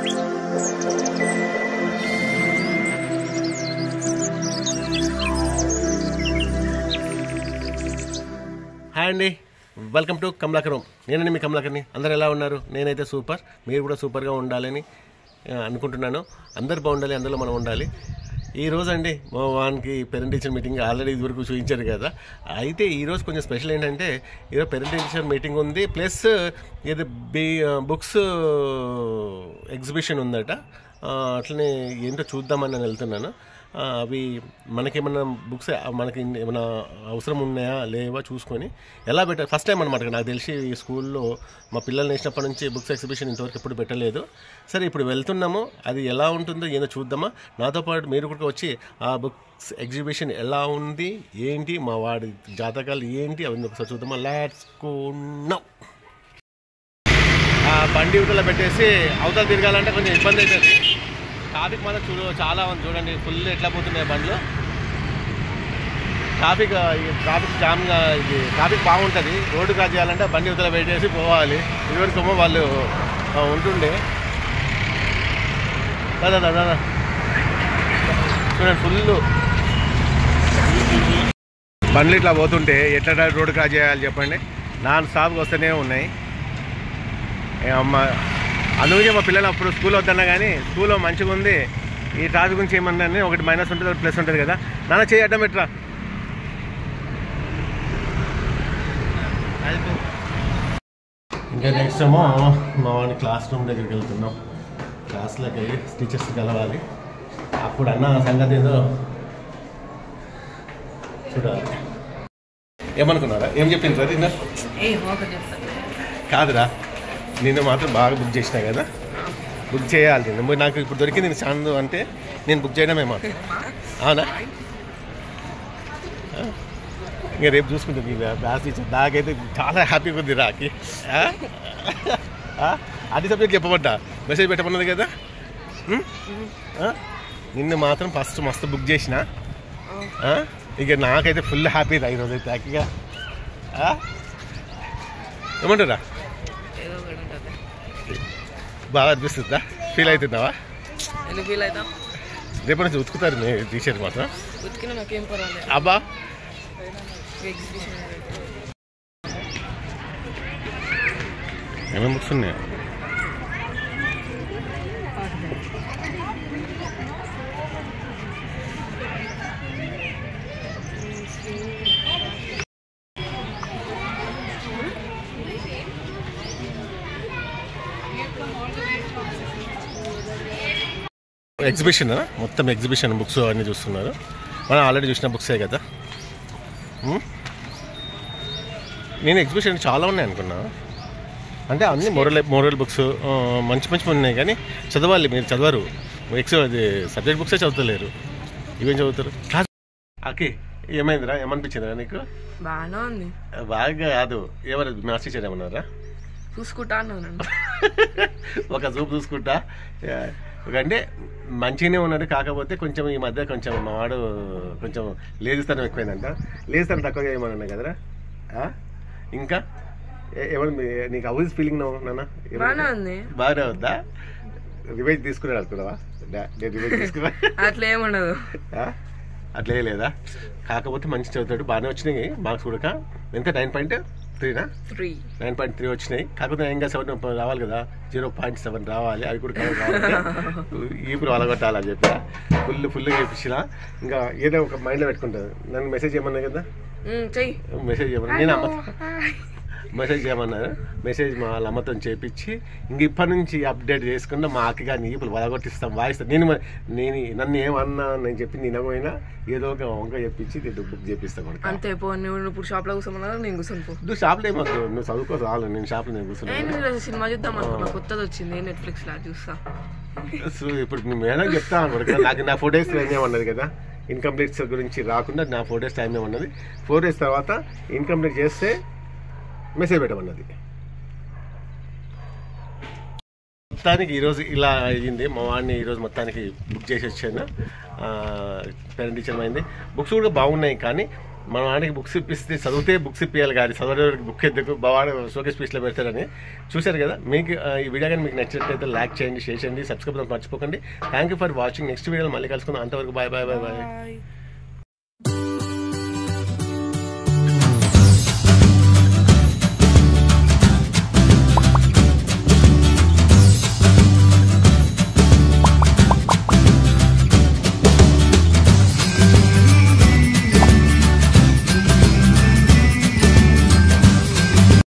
Hi అండి welcome to Kamalakaram నేనండి మీ కమలాకర్ని అందరు ఎలా ఉన్నారు నేనైతే సూపర్ మీరు కూడా సూపర్గా ఉండాలని ఆ, అనుకుంటున్నాను అందరు బాగుండాలి అందులో మనం ఉండాలి ఈ రోజు అండి మా వానికి పేరెంట్ టీచర్ మీటింగ్ ఆల్రెడీ ఇదివరకు చూపించారు కదా అయితే ఈరోజు కొంచెం స్పెషల్ ఏంటంటే ఈరోజు పేరెంట్ టీచర్ మీటింగ్ ఉంది ప్లస్ ఇది బి బుక్స్ ఎగ్జిబిషన్ ఉందట ఆ, అట్లనే ఏంటో చూద్దామని నేను వెళ్తున్నాను ఆ, అవి మనకేమన్నా బుక్స్ మనకి ఏమైనా అవసరం ఉన్నాయా లేవా చూసుకొని ఎలా పెట్టారు ఫస్ట్ టైం అనమాట నాకు తెలిసి ఈ స్కూల్లో మా పిల్లల్ని వేసినప్పటి నుంచి బుక్స్ ఎగ్జిబిషన్ ఇంతవరకు ఎప్పుడు పెట్టలేదు సరే ఇప్పుడు వెళ్తున్నాము అది ఎలా ఉంటుందో ఏదో చూద్దామా నాతో పాటు మీరు కూడా వచ్చి ఆ బుక్స్ ఎగ్జిబిషన్ ఎలా ఉంది ఏంటి మా వాడి జాతకాలు ఏంటి అవన్నీ ఒకసారి చూద్దామా లాట్స్ నౌ ఆ బండి ఇవతల పెట్టేసి అవతల తిరగాలంటే కొంచెం ఇబ్బంది అవుతుంది ట్రాఫిక్ మాత్రం చూడు చాలా ఉంది చూడండి ఫుల్ ఎట్లా పోతున్నాయి బండ్లు ట్రాఫిక్ ఈ ట్రాఫిక్ జామ్గా ఇది ట్రాఫిక్ బాగుంటుంది రోడ్డు క్రాస్ చేయాలంటే బండి ఇవతల పెట్టేసి పోవాలి ఇదివరకేమో వాళ్ళు ఆ, ఉంటుండే దాదా దాదా చూడండి ఫుల్ బండ్లు ఇట్లా పోతుంటే ఎట్లా రోడ్డు క్రాస్ చేయాలి చెప్పండి నాన్ స్టాప్కి వస్తూనే ఉన్నాయి ఏ అమ్మ అందుకే మా పిల్లలు అప్పుడు స్కూల్ వద్దన్నా కానీ స్కూల్లో మంచిగా ఉంది ఈ ట్రాఫిక్ గురించి ఏమన్నా ఒకటి మైనస్ ఉంటుంది ఒకటి ప్లస్ ఉంటుంది కదా నాన్న చేయి అడ్డం పెట్టరా ఇంకా నెక్స్ట్ ఏమో మా వాడిని క్లాస్ రూమ్ దగ్గరికి వెళ్తున్నాం క్లాస్లోకి వెళ్ళి టీచర్స్ కలవాలి అప్పుడు అన్న సంగతి ఏదో చూడాలి ఏమనుకున్నారా ఏం చెప్పింది సార్ నిన్న ఏ ఒకటి చెప్తాను కాదురా నిన్ను మాత్రం బాగా బుక్ చేసినా కదా బుక్ చేయాలి నేను మరి నాకు ఇప్పుడు దొరికింది నేను చాందు అంటే నేను బుక్ చేయడమే మాట అవునా ఆ? ఇంకా రేపు చూసుకుంటుంది ఈ బ్యాస్ టీచర్ నాకైతే చాలా హ్యాపీగా ఉంది రాకి ఆ? ఆ? అన్ని సబ్జెక్ట్ చెప్పబడ్డా మెసేజ్ పెట్టమన్నది కదా ఉం? ఆ? నిన్ను మాత్రం ఫస్ట్ మస్తు బుక్ చేసిన ఆ? ఇక నాకైతే ఫుల్ హ్యాపీ రా ఈరోజు అయితే హ్యాపీగా ఆ? ఏమంటారా ఏదో ఒకటి ఉంటుంది బాగా అనిపిస్తుందా ఫీల్ అవుతున్నావా ఎందుకు ఫీల్ అవుతాం రేపు నుంచి ఉతుకుతారు మీ టీషర్ట్ మాత్రం ఉతికిన నాకేం పర్వాలేదు అబ్బా ఎగ్జిబిషన్ ఏమేమి బుక్స్ ఉన్నాయి ఎగ్జిబిషన్ మొత్తం ఎగ్జిబిషన్ బుక్స్ అన్నీ చూస్తున్నారు మనం ఆల్రెడీ చూసిన బుక్సే కదా ఉం? నేను ఎగ్జిబిషన్ చాలా ఉన్నాయి అనుకున్నా అంటే అన్ని మోరల్ మోరల్ బుక్స్ ఆ, మంచి మంచి ఉన్నాయి కానీ చదవాలి మీరు చదవరు ఎక్స్ అది సబ్జెక్ట్ బుక్సే చదువుతలేరు ఇవేం చదువుతారు కాదు ఓకే ఏమైందిరా ఏమనిపించిందిరా నీకు బాగానే ఉంది బాగా కాదు ఎవరు మ్యాథ్స్ టీచర్ ఏమన్నారా చూసుకుంటా అన్నాను ఒక చూపు చూసుకుంటా ఆ, ఒక అంటే మంచిగానే ఉన్నాడు కాకపోతే కొంచెం ఈ మధ్య కొంచెం మా వాడు కొంచెం లేజిస్తనం ఎక్కువైందంట లేజిస్తనం తక్కువగా ఏమన్నా కదరా ఆ? ఇంకా ఏ- ఏమన్నా మీ- నీకు హౌస్ ఫీలింగ్ నాన్న బాగానే ఉంది బాగానే ఉందా రివెంజ్ తీసుకున్నాడు అనుకున్నావా డా- నేను రివెంజ్ తీసుకున్నా అట్లా ఏముండదు ఆ? అట్లే లేదా కాకపోతే మంచి చదువుతాడు బాగానే వచ్చినాయి మార్క్స్ కూడా ఎంత నైన్ పాయింట్ త్రీనా త్రీ నైన్ పాయింట్ త్రీ వచ్చినాయి కాకపోతే ఇంకా సెవెన్ రావాలి కదా జీరో పాయింట్ సెవెన్ రావాలి అవి కూడా కవర్ కావాలి ఇప్పుడు అలగొట్టాలని చెప్పి ఫుల్ ఫుల్గా చేపించిన ఇంకా ఏదో ఒక మైండ్లో పెట్టుకుంటుంది నన్ను మెసేజ్ చేయమన్నా కదా చెయ్యి మెసేజ్ చేయమన్నా నేను అమ్మ మెసేజ్ చేయమన్నారు మెసేజ్ మా వాళ్ళ అమ్మతో చేపించి ఇంక ఇప్పటి నుంచి అప్డేట్ చేసుకుంటే మా అక్క కానీ ఇప్పుడు వలగొట్టిస్తాం వాయిస్తాం నేను మరి- నేను నన్ను ఏమన్నా నేను చెప్పి నినపోయినా ఏదో ఒక వంక చెప్పించి నేను బుక్ చేపిస్తాను కొడుకు అంతే పో నువ్వు ఇప్పుడు షాప్ లో కూర్చోమన్నా నేను కూర్చొని పో నువ్వు షాప్లో ఏమొద్దు నువ్వు చదువుకో చాలు నేను షాప్లో నేను కూర్చున్నాను నేను ఈరోజు సినిమా చూద్దాం అనుకున్నా కొత్తది వచ్చింది నెట్ఫ్లిక్స్ లా చూస్తా సో ఇప్పుడు నువ్వు మేడం చెప్తా అనుకో నాకు నా ఫోర్ డేస్ టైం ఏమన్నది కదా ఇన్కంప్లీట్స్ గురించి రాకుండా నా ఫోర్ డేస్ టైం ఏమన్నది ఫోర్ డేస్ తర్వాత ఇన్కంప్లీట్ చేస్తే మెసేజ్ పెట్టమన్నది మొత్తానికి ఈరోజు ఇలా అయ్యింది మా వాడిని ఈరోజు మొత్తానికి బుక్ చేసి వచ్చాను పేరెంట్ టీచర్ అయింది బుక్స్ కూడా బాగున్నాయి కానీ మన వాడికి బుక్స్ ఇప్పిస్తే చదివితే బుక్స్ ఇప్పియాలి కానీ చదవడానికి బుక్ ఎందుకు బావాడు షోకేస్ పీస్లో పెడతారని చూశారు కదా మీకు ఆ, ఈ వీడియో కానీ మీకు నచ్చినట్లయితే లైక్ చేయండి షేర్ చేయండి సబ్స్క్రైబ్ మర్చిపోకండి thank you for watching next వీడియోలో మళ్ళీ కలుసుకుందాం అంతవరకు bye bye bye bye bye